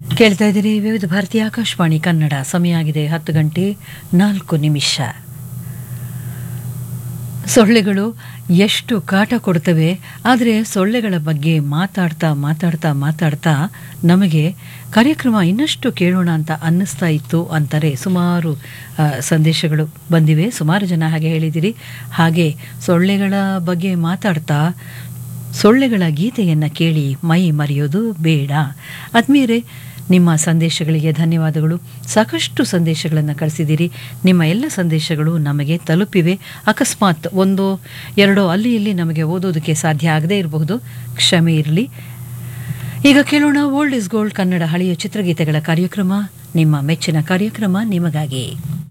ಕೇಳ್ತಾ ಇದ್ದೀರಿ ವಿವಿಧ ಭಾರತೀಯ ಆಕಾಶವಾಣಿ ಕನ್ನಡ ಸಮಯ ಆಗಿದೆ ಹತ್ತು ಗಂಟೆ ನಾಲ್ಕು ನಿಮಿಷ ಸೊಳ್ಳೆಗಳು ಎಷ್ಟು ಕಾಟ ಕೊಡ್ತವೆ ಆದರೆ ಸೊಳ್ಳೆಗಳ ಬಗ್ಗೆ ಮಾತಾಡ್ತಾ ಮಾತಾಡ್ತಾ ಮಾತಾಡ್ತಾ ನಮಗೆ ಕಾರ್ಯಕ್ರಮ ಇನ್ನಷ್ಟು ಕೇಳೋಣ ಅಂತ ಅನ್ನಿಸ್ತಾ ಇತ್ತು ಅಂತಾರೆ ಸುಮಾರು ಆ, ಸಂದೇಶಗಳು ಬಂದಿವೆ ಸುಮಾರು ಜನ ಹಾಗೆ ಹೇಳಿದಿರಿ ಹಾಗೆ ಸೊಳ್ಳೆಗಳ ಬಗ್ಗೆ ಮಾತಾಡ್ತಾ ಸೊಳ್ಳೆಗಳ ಗೀತೆಯನ್ನು ಕೇಳಿ ಮೈ ಮರೆಯೋದು ಬೇಡ ಆತ್ಮೀಯರೇ ನಿಮ್ಮ ಸಂದೇಶಗಳಿಗೆ ಧನ್ಯವಾದಗಳು ಸಾಕಷ್ಟು ಸಂದೇಶಗಳನ್ನು ಕಳಿಸಿದ್ದೀರಿ ನಿಮ್ಮ ಎಲ್ಲ ಸಂದೇಶಗಳು ನಮಗೆ ತಲುಪಿವೆ ಅಕಸ್ಮಾತ್ ಒಂದು ಎರಡೋ ಅಲ್ಲಿ ಇಲ್ಲಿ ನಮಗೆ ಓದೋದಕ್ಕೆ ಸಾಧ್ಯ ಆಗದೇ ಇರಬಹುದು ಕ್ಷಮೆ ಇರಲಿ ಈಗ ಕೇಳೋಣ ಓಲ್ಡ್ ಇಸ್ ಗೋಲ್ಡ್ ಕನ್ನಡ ಹಳೆಯ ಚಿತ್ರಗೀತೆಗಳ ಕಾರ್ಯಕ್ರಮ ನಿಮ್ಮ ಮೆಚ್ಚಿನ ಕಾರ್ಯಕ್ರಮ ನಿಮಗಾಗಿ